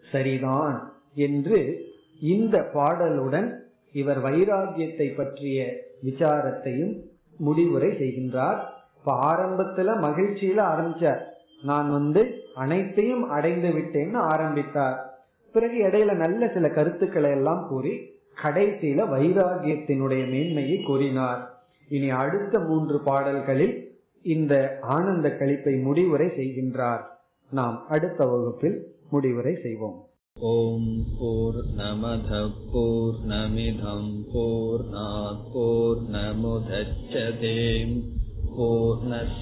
சரிதான் என்று இந்த பாடலுடன் இவர் வைராகியத்தை பற்றிய விசாரத்தையும் முடிவுரை செய்கின்றார் இப்ப ஆரம்பத்துல மகிழ்ச்சியில ஆரம்பிச்சார் நான் வந்து அனைத்தையும் அடைந்து விட்டேன்னு ஆரம்பித்தார் பிறகு இடையில நல்ல சில கருத்துக்களை எல்லாம் கூறி கடைசியில வைராகியத்தினுடைய மேன்மையை கூறினார் இனி அடுத்த மூன்று பாடல்களில் இந்த ஆனந்த கழிப்பை முடிவுரை செய்கின்றார் நாம் அடுத்த வகுப்பில் முடிவுரை செய்வோம் ॐ पूर्णमधः पूर्णमिधम् पूर्णात् पूर्णमुदच्छते पूर्णस्य